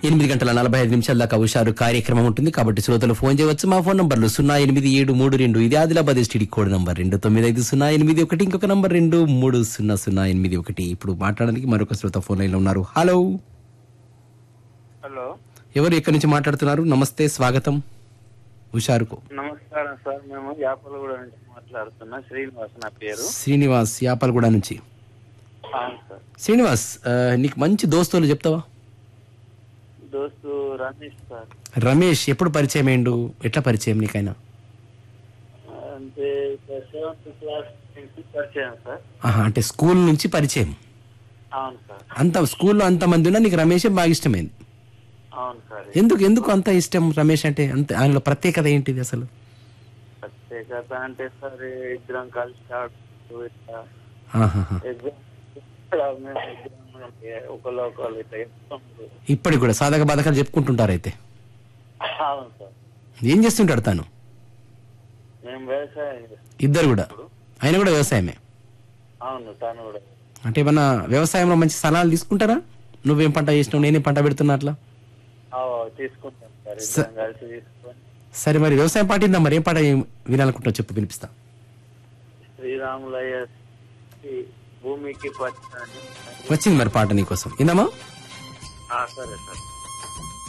ఎనిమిది గంటల నలభై ఐదు నిమిషాల దాకా హుషారు కార్యక్రమం ఉంటుంది కాబట్టి శ్రోతలు ఫోన్ చేయవచ్చు మా ఫోన్ నంబర్లు సున్నా ఎనిమిది ఏడు మూడు రెండు ఇది ఆదిలాబాద్ ఎస్టీడీ కోడ్ నంబర్ రెండు తొమ్మిది ఐదు సున్నా ఎనిమిది ఒకటి ఇంకొక నంబర్ రెండు మూడు సున్నా సున్నా ఎనిమిది ఒకటి ఇప్పుడు మాట్లాడడానికి మరొక శ్రోత ఫోన్ లైన్ లో ఉన్నారు హలో హలో ఎవరు ఎక్కడి నుంచి మాట్లాడుతున్నారు నమస్తే స్వాగతం హుషారుకు నమస్కారం సార్ మేము యాపలగూడ నుంచి మాట్లాడుతున్నా శ్రీనివాస్ నా పేరు శ్రీనివాస్ యాపలగూడ నుంచి అవును సార్ శ్రీనివాస్ ఆ, నీకు మంచి దోస్తులు చెప్తావా దోస్తు రమేష్ సార్ రమేష్ ఎప్పుడు పరిచయం అయిండు ఎట్లా పరిచయం నీకైనా అంటే సెవెంత్ క్లాస్ నుంచి పరిచయం సార్ ఆహా, అంటే స్కూల్ నుంచి పరిచయం అవును సార్ అంత స్కూల్లో అంత మంది ఉన్నా నీకు రమేష్ బాగా ఇష్టమైంది అవును సార్ ఎందుకు ఎందుకు అంత ఇష్టం రమేష్ అంటే అంత ఆయనలో ప్రత్యేకత ఏంటిది అసలు ప్రత్యేకత అంటే సార్ ఇద్దరం కలిసి ఆడుతూ ఇట్లా ఆహాహా. ఎగ్జామ్ మేము ఇద్దరం ఒకళ్ళు ఒకళ్ళు ఇట్లా చెప్తాము ఇప్పటికి కూడా సాధక బాధకాలు చెప్పుకుంటుంటారు అయితే అవును సార్ ఏం చేస్తుంటాడు తాను మేము వ్యవసాయం చేస్తాం ఇద్దరు కూడా ఆయన కూడా వ్యవసాయమే అవును తను కూడా అంటే ఏమన్నా వ్యవసాయంలో మంచి సలహాలు తీసుకుంటారా నువ్వేం పంట చేసినావు నేనేం పంట పెడుతున్నా అట్లా ఆ, తీసుకుంటాం సార్ ఇద్దరం కలిసి తీసుకొని సరే మరి వ్యవసాయం పాటిందా మరి ఏం పాట వినాలనుకుంటావు చెప్పు వినిపిస్తా శ్రీరాములయ్య ఈ భూమికి పచ్చాని వచ్చింది మరి పాట నీకోసం ఇందమ్మా సరే సార్